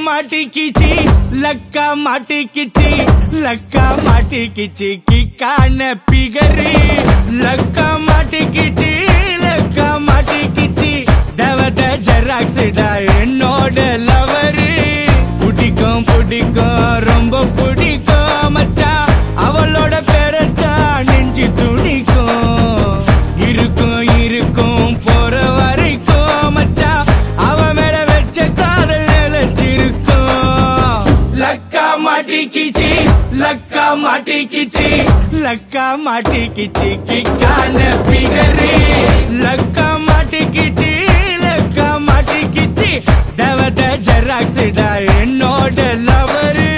மாட்டிக்கிச்சி லக்கா மாட்டிக்கிச்சி லக்கா மாட்டிக்கிச்சி கிக்கான figure லக்கா மாட்டிக்கிச்சி லக்கா மாட்டிக்கிச்சி தேவத ஜெராக்ஸ்டா என்னோட lover பிடிக்கும் பிடிக்கும் ரொம்ப பிடிக்கும் மச்சான் அவளோட பேரத்தான் நெஞ்சு துணிக்கும் இருக்கும் இருக்கும் போற வரைக்கும் மச்சான் அவ மேல வச்ச காதல் நிலைச்சிருக்கும் லக்கா மாட்டிக்கிச்சி லக்கா மாட்டிக்கிச்சி லக்கா மாட்டிக்கிச்சி கிக்கான பிகரு லக்கா மாட்டிக்கிச்சி லக்கா மாட்டிக்கிச்சி தேவத ஜெராக்ஸ்டா என்னோட லவரு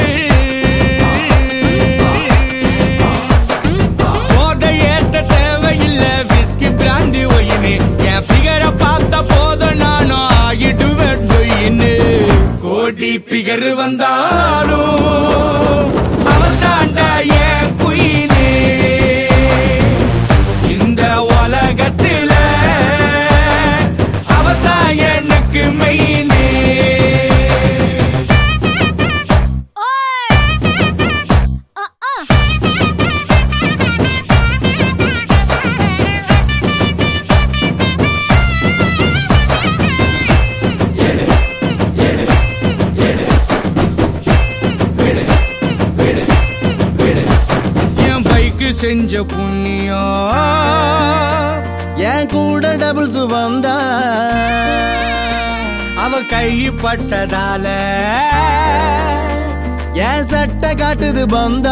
போதை ஏத்த தேவையில்ல விஸ்கி பிராந்தி ஒயின்னு என் பிகரை பார்த்த போதும் நானும் ஆகிடுவேன் டொயின்னு கோடி பிகர் வந்தாலும் அவன் தாண்டா என் குயினு இந்த உலகத்துல அவதான் எனக்கு மெயினு என் பைக்கு செஞ்ச புண்ணியம் என் கூட டபுள்ஸ் வந்தா அவ கை பட்டதால என் சட்டை காட்டுது பந்தா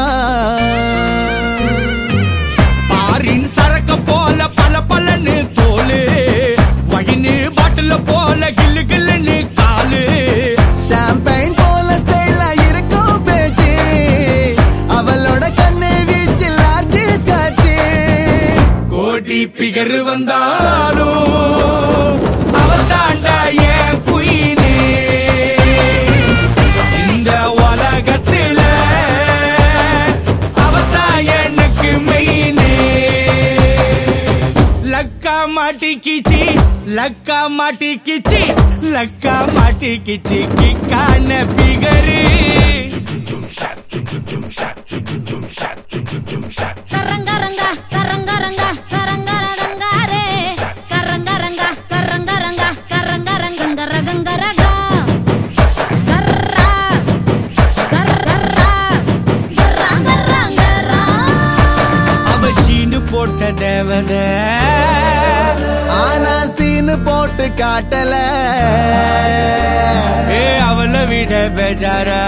பாரின் சரக்க போல பல பலன்னு தோலு வயின்னு பாட்டில போல கில்லு கில்லுன்னு காலு ஷாம்பைன் போல ஸ்டைலா இருக்கும் பேச்சு அவளோட கண்ணு வீச்சு லார்ஜ் ஸ்காட்ச் கோடி பிகர் வந்தாலும் அவ தாண்டா என் குயினு இந்த உலகத்துல அவதான் எனக்கு மெயினு லக்கா மாட்டிக்கிச்சி லக்கா மாட்டிக்கிச்சி லக்கா மாட்டிக்கிச்சி கிக்கான பிகரு கரங்கரங்க கரங்கரங்க கரங்கரங்காரே கரங்கரங்க கரங்கரங்க கரங்கரங்கரகங்கரக கர்ரா கர்ரா கரங்கரங்கரா அவ சீனு போட்ட தேவத ஆனா சீனு போட்டு காட்டல ஏ அவளை விட பேஜாரா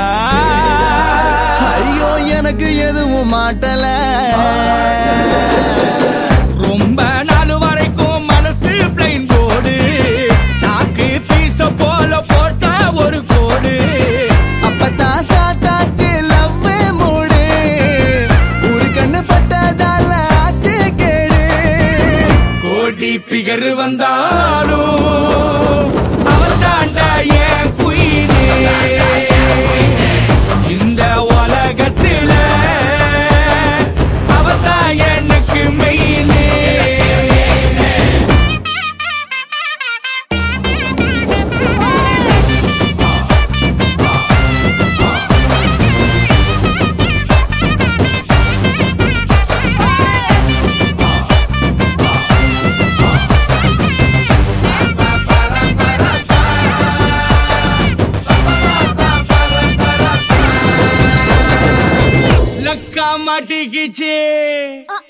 ஐயோ எனக்கு எதுவும் மாட்டல ரொம்ப நாள் வரைக்கும் மனசு பிளைன் போடு சாக்கு பீச போல போட்ட ஒரு கோடு அப்பதான் ஸ்டார்ட் ஆச்சு லவ் மூடு ஒரு கண்ணு பட்டதால ஆச்சு கேடு கோடி பிகர் வந்தாலும் அவன் தாண்டா என் குயினு இந்த உலகத்துல அவதான் எனக்கு மெயினு லக்கா மாட்டிக்கிச்சு